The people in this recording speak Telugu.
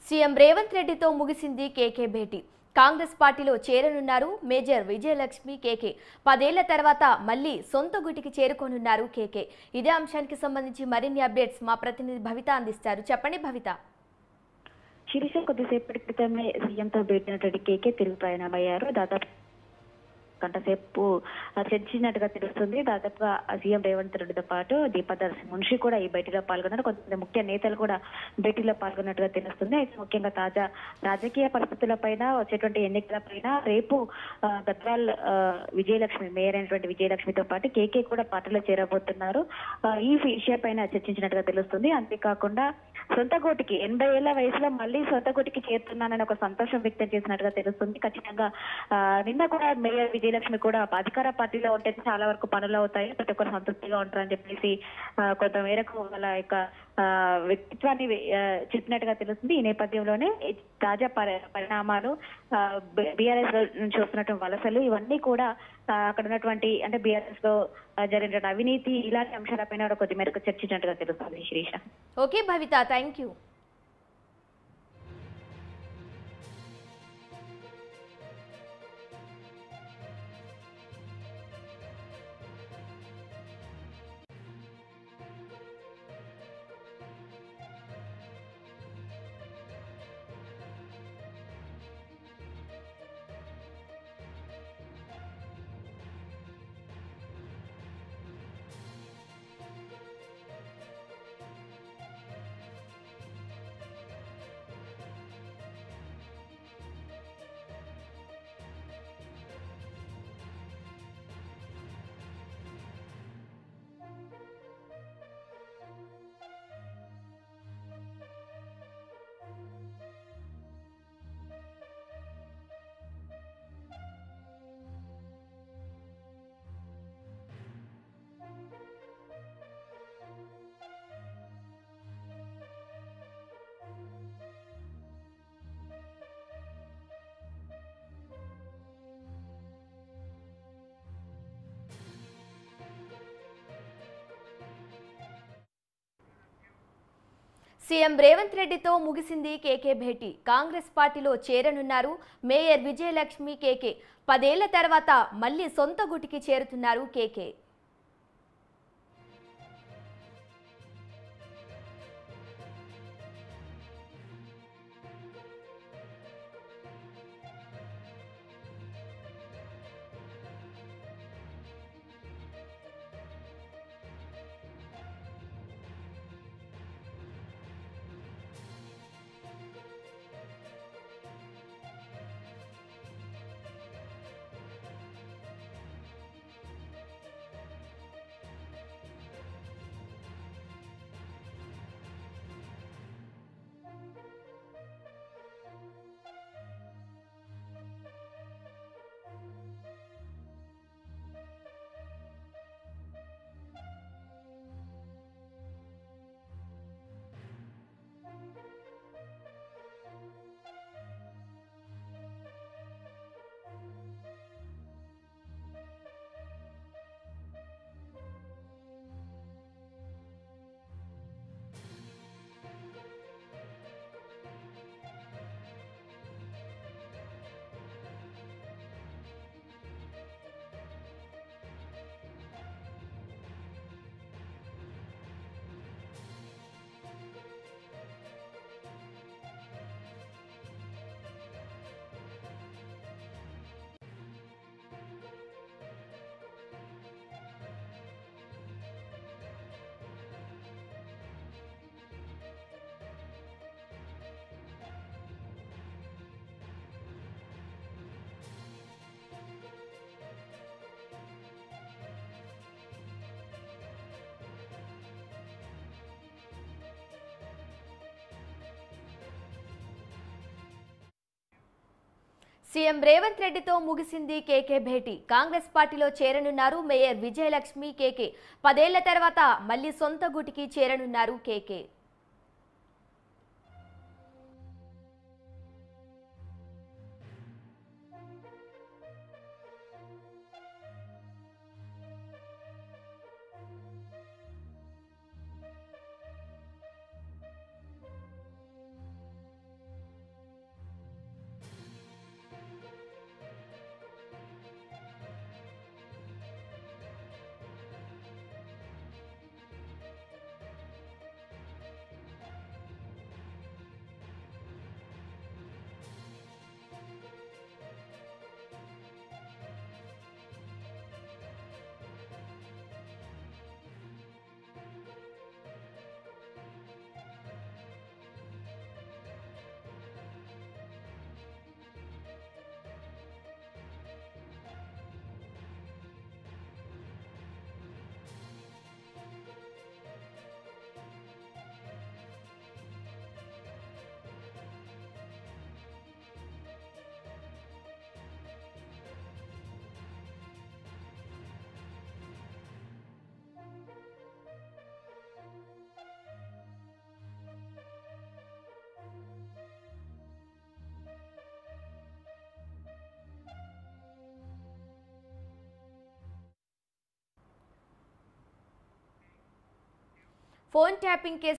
సీఎం రేవంత్ రెడ్డితో ముగిసింది కేకే భేటీ కాంగ్రెస్ పార్టీలో చేరనున్నారు మేజర్ విజయలక్ష్మి కేకే పదేళ్ల తర్వాత మళ్ళీ సొంత గుటికి చేరుకోనున్నారు కేకే ఇదే అంశానికి సంబంధించి మరిన్ని అప్డేట్స్ మా ప్రతినిధి భవిత అందిస్తారు చెప్పండి భవిత శిరీష కొద్దిసేపటి క్రితమే సీఎంతో భేటినటువంటి కేకే తిరుగు ప్రయాణమయ్యారు దాదాపు గంట సేపు చర్చించినట్టుగా తెలుస్తుంది దాదాపుగా సీఎం రేవంత్ రెడ్డితో పాటు దీపదర్ మున్షి కూడా ఈ భేటీలో పాల్గొన్నారు కొంతమంది ముఖ్య నేతలు కూడా భేటీలో పాల్గొన్నట్టుగా తెలుస్తుంది అయితే ముఖ్యంగా తాజా రాజకీయ పరిస్థితుల పైన వచ్చేటువంటి ఎన్నికల పైన రేపు ఆ, గద్వాల్ ఆ, విజయలక్ష్మి మేయర్ అయినటువంటి విజయలక్ష్మితో పాటు కేకే కూడా పార్టీలో చేరబోతున్నారు ఆ, ఈ విషయం పైన చర్చించినట్టుగా తెలుస్తుంది అంతేకాకుండా సొంత గోటికి ఎనభై ఏళ్ల వయసులో మళ్ళీ సొంత గోటికి చేరుతున్నానని ఒక సంతోషం వ్యక్తం చేసినట్టుగా తెలుస్తుంది ఖచ్చితంగా ఆ, నిన్న కూడా మేయర్ విజయలక్ష్మి కూడా అధికార పార్టీలో ఉంటే చాలా వరకు పనులు అవుతాయి ప్రతి ఒక్కరు సంతృప్తిగా ఉంటారని చెప్పేసి ఆ, కొంత మేరకు వాళ్ళ యొక్క ఆ, వ్యక్తిత్వాన్ని ఆ, చెప్పినట్టుగా తెలుస్తుంది ఈ నేపథ్యంలోనే ఈ తాజా పరి- పరిణామాలు బీఆర్ఎస్ నుంచి వస్తున్నటువంటి వలసలు ఇవన్నీ కూడా ఆ, అక్కడ ఉన్నటువంటి అంటే బీఆర్ఎస్ లో ఆ, జరిగినటువంటి అవినీతి ఇలాంటి అంశాలపైన కూడా కొద్ది మేరకు చర్చించినట్టుగా తెలుస్తుంది Sirisha okay Bhavitha thank you CM Revanth రెడ్డితో ముగిసింది కేకే భేటీ కాంగ్రెస్ పార్టీలో చేరనున్నారు మేయర్ విజయలక్ష్మి కేకే పదేళ్ల తర్వాత మళ్ళీ సొంత గుటికి చేరుతున్నారు కేకే సీఎం రేవంత్ రెడ్డితో ముగిసింది కేకే భేటీ కాంగ్రెస్ పార్టీలో చేరనున్నారు మేయర్ విజయలక్ష్మి కేకే పదేళ్ల తర్వాత మళ్ళీ సొంత గుటికి చేరనున్నారు కేకే ఫోన్ ట్యాపింగ్ కేసు